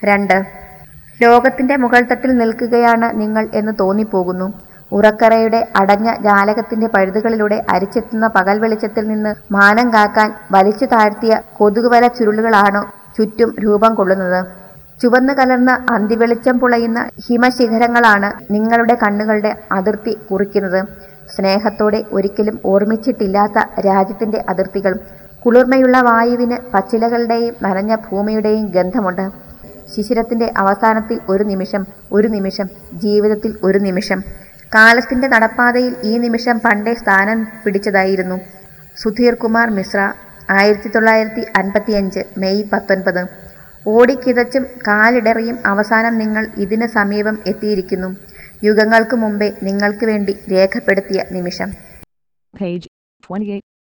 രണ്ട് ലോകത്തിന്റെ മുകൾത്തട്ടിൽ നിൽക്കുകയാണ് നിങ്ങൾ എന്ന് തോന്നിപ്പോകുന്നു ഉറക്കറയുടെ അടഞ്ഞ ജാലകത്തിന്റെ പഴുതുകളിലൂടെ അരിച്ചെത്തുന്ന പകൽ വെളിച്ചത്തിൽ നിന്ന് മാനം കാക്കാൻ വലിച്ചു താഴ്ത്തിയ കൊതുകുവല ചുരുളുകളാണോ ചുറ്റും രൂപം കൊള്ളുന്നത് ചുവന്നു കലർന്ന അന്തിവെളിച്ചം പുളയുന്ന ഹിമശിഖരങ്ങളാണ് നിങ്ങളുടെ കണ്ണുകളുടെ അതിർത്തി കുറിക്കുന്നത് സ്നേഹത്തോടെ ഒരിക്കലും ഓർമ്മിച്ചിട്ടില്ലാത്ത രാജ്യത്തിന്റെ അതിർത്തികൾ കുളിർമയുള്ള വായുവിന് പച്ചിലകളുടെയും നനഞ്ഞ ഭൂമിയുടെയും ഗന്ധമുണ്ട് ശിശിരത്തിന്റെ അവസാനത്തിൽ ഒരു നിമിഷം ഒരു നിമിഷം ജീവിതത്തിൽ ഒരു നിമിഷം കാലത്തിന്റെ നടപ്പാതയിൽ ഈ നിമിഷം പണ്ടേ സ്ഥാനം പിടിച്ചതായിരുന്നു സുധീർ കുമാർ മിശ്ര ആയിരത്തി തൊള്ളായിരത്തി അൻപത്തിയഞ്ച് മെയ് പത്തൊൻപത് ഓടിക്കിതച്ചും കാലിടറിയും അവസാനം നിങ്ങൾ ഇതിന് സമീപം എത്തിയിരിക്കുന്നു യുഗങ്ങൾക്ക് മുമ്പേ നിങ്ങൾക്ക് വേണ്ടി രേഖപ്പെടുത്തിയ നിമിഷം Page 28.